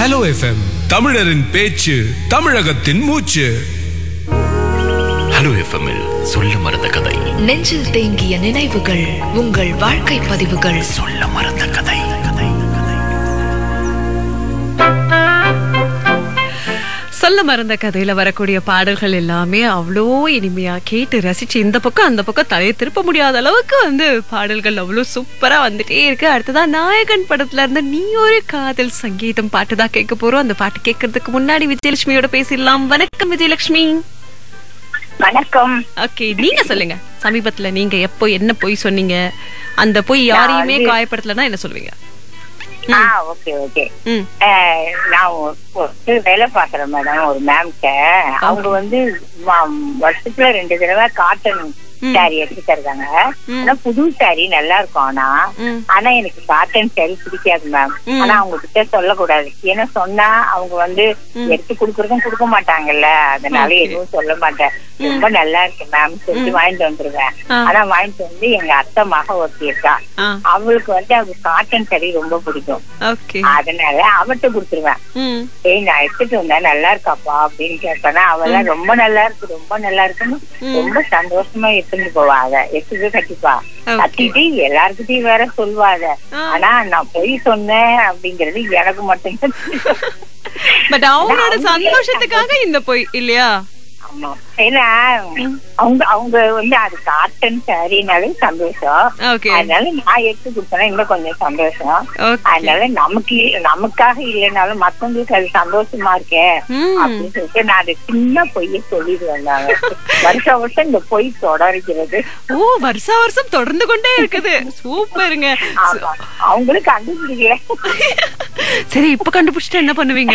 Hello FM தமிழரின் பேச்சு தமிழகத்தின் மூச்சு ஹலோ எஃப்எம்மில் சொல்ல மறந்த கதை நெஞ்சில் தேங்கிய நினைவுகள் உங்கள் வாழ்க்கை பதிவுகள் சொல்ல மறந்த கதை கதை சொல்ல மறந்த கதையில வரக்கூடிய பாடல்கள் எல்லாமே அவ்வளோ இனிமையா கேட்டு ரசிச்சு இந்த பக்கம் அந்த பக்கம் தலையை திருப்ப முடியாத அளவுக்கு வந்து பாடல்கள் அவ்வளோ சூப்பரா வந்துட்டே இருக்கு அடுத்ததான் நாயகன் படத்துல இருந்து நீ ஒரு காதல் சங்கீதம் பாட்டு தான் கேட்க போறோம் அந்த பாட்டு கேட்கறதுக்கு முன்னாடி விஜயலட்சுமியோட பேசிடலாம் வணக்கம் விஜயலட்சுமி வணக்கம் ஓகே நீங்க சொல்லுங்க சமீபத்துல நீங்க எப்போ என்ன பொய் சொன்னீங்க அந்த பொய் யாரையுமே வந்து- காயப்படுத்தலன்னா என்ன சொல்லுவீங்க ஆ ஓகே ஓகே ம் நான் ஒரு- ஒரு வேலை பாக்குறேன் மேடம் ஒரு மேம்கிட்ட அவங்க வந்து ம- வருஷத்துல ரெண்டு தடவை காட்டன் ம். சாரி எடுத்து தருவாங்க ம். ஆனா புது சாரி நல்லா இருக்கும் ஆனா ம் ஆனா எனக்கு காட்டன் சாரி பிடிக்காது மேம் ம். ஆனா அவங்க கிட்ட சொல்லக்கூடாது ஏன்னா சொன்னா அவங்க வந்து ம். எடுத்து குடுக்கறதும் கொடுக்க மாட்டாங்கல்ல அதனால Okay. எதுவும் சொல்ல மாட்டேன் ரொம்ப நல்லா இருக்கு மேம் சொல்லிட்டு வாங்கிட்டு வந்துருவேன் ஆ. ஆனா வாங்கிட்டு வந்து எங்க அத்தை மக ஒருத்தி இருக்கா ஆ அவளுக்கு வந்து அவங்க காட்டன் சாரி ரொம்ப பிடிக்கும் ஓகே அதனால அவட்ட கொடுத்துருவேன் ம் ஏய் நான் எடுத்துட்டு வந்தேன் நல்லா இருக்காப்பா அப்படின்னு கேட்பேன்னா அவெல்லாம் ரொம்ப நல்லா இருக்கு ரொம்ப நல்லா இருக்குன்னு ம். ரொம்ப சந்தோஷமா எடுத்துட்டு போவா அத எடுத்துட்டு கட்டிப்பா Okay. கட்டிட்டு எல்லாருக்கிட்டையும் வேற சொல்வா அத ஆ. ஆனா நான் பொய் சொன்னேன் அப்படிங்கறது எனக்கு மட்டும்தான் பட் அவங்களோட அவங்களே சந்தோஷத்துக்காக இந்த பொய் இல்லையா ஆமா ஏன்னா அவங்க அவங்க வந்து அது காட்டன் சாரினாலே சந்தோஷம் ஓகே அதனால நான் எடுத்து கொடுத்தேன்னா இன்னும் கொஞ்சம் சந்தோஷம் ஓகே அதனால நமக்கு நமக்காக இல்லைனாலும் மத்தவங்களுக்கு அது சந்தோஷமா இருக்கே ம் அப்படின்னு சொல்லிட்டு நான் அது சின்ன பொய்ய சொல்லிடுவேன் நாங்க வருஷம் வருஷம் இந்த பொய் தொடர்கிறது ஓ வருஷா வருஷம் தொடர்ந்து கொண்டே இருக்குது சூப்பருங்க ஆமா அவங்களுக்கு கண்டுபிடிக்கல சரி இப்ப கண்டுபிடிச்சிட்டு என்ன பண்ணுவீங்க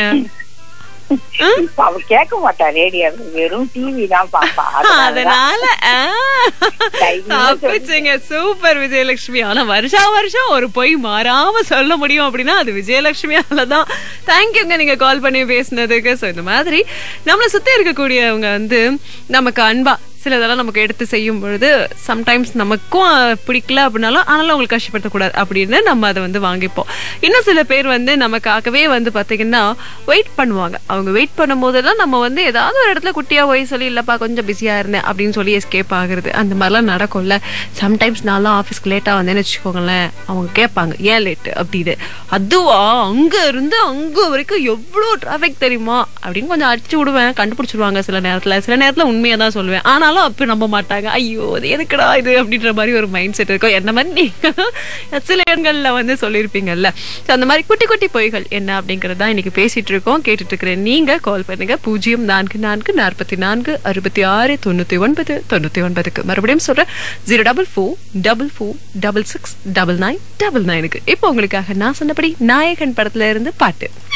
இப்ப அவ கேட்க மாட்டா ரேடியோ வெறும் டிவி தான் பாப்பா அதனாலதான் அதனால ஆ, தைரியமா தப்பிச்சுங்க சூப்பர் விஜயலட்சுமி ஆனா வருஷா வருஷம் ஒரு பொய் மாறாம சொல்ல முடியும் அப்படின்னா அது விஜயலட்சுமியால தான் தேங்க்யூங்க நீங்க கால் பண்ணி பேசினதுக்கு ஸோ இந்த மாதிரி நம்மளை சுத்தி இருக்கக்கூடியவங்க வந்து நமக்கு அன்பா சிலதெல்லாம் நமக்கு எடுத்து செய்யும் பொழுது சம்டைம்ஸ் நமக்கும் அஹ், பிடிக்கல அப்படின்னாலும் ஆனாலும் அவங்களுக்கு கஷ்டப்படுத்தக்கூடாது அப்படின்னு நம்ம அதை வந்து வாங்கிப்போம் இன்னும் சில பேர் வந்து நமக்காகவே வந்து பாத்தீங்கன்னா வெயிட் பண்ணுவாங்க அவங்க வெயிட் பண்ணும்போதெல்லாம் நம்ம வந்து ஏதாவது ஒரு இடத்துல குட்டியா போய் சொல்லி இல்லப்பா கொஞ்சம் பிஸியா இருந்தேன் அப்படின்னு சொல்லி எஸ்கேப் ஆகுறது அந்த மாதிரிலாம் நடக்கும்ல சம்டைம்ஸ் நான்லாம் ஆஃபீஸ்க்கு லேட்டா வந்தேன்னு வச்சுக்கோங்களேன் அவங்க கேட்பாங்க ஏன் லேட்டு அப்படின்னு அதுவா அங்க இருந்து அங்க வரைக்கும் எவ்வளோ டிராஃபிக் தெரியுமா அப்படின்னு கொஞ்சம் அடிச்சு விடுவேன் கண்டுபிடிச்சிருவாங்க சில நேரத்துல சில நேரத்துல உண்மையா தான் சொல்லுவேன் ஆனாலும் அப்ப நம்ப மாட்டாங்க ஐயோ அது எதுக்குடா இது அப்படின்ற மாதிரி ஒரு மைண்ட் செட் இருக்கும் என்ன மாதிரி நீங்க சில இடங்கள்ல வந்து சொல்லியிருப்பீங்கல்ல So, அந்த மாதிரி குட்டி குட்டி பொய்கள் என்ன அப்படிங்கறது தான் இன்னைக்கு பேசிட்டு இருக்கோம் கேட்டுட்டு இருக்கிற நீங்க கால் பண்ணுங்க பூஜ்ஜியம் நான்கு நான்கு நாற்பத்தி நான்கு அறுபத்தி ஆறு தொண்ணூத்தி ஒன்பது தொண்ணூத்தி ஒன்பதுக்கு மறுபடியும் சொல்றேன் zero double four double four double six double nine double நைனுக்கு இப்போ உங்களுக்காக நான் சொன்னபடி நாயகன் படத்துல இருந்து பாட்டு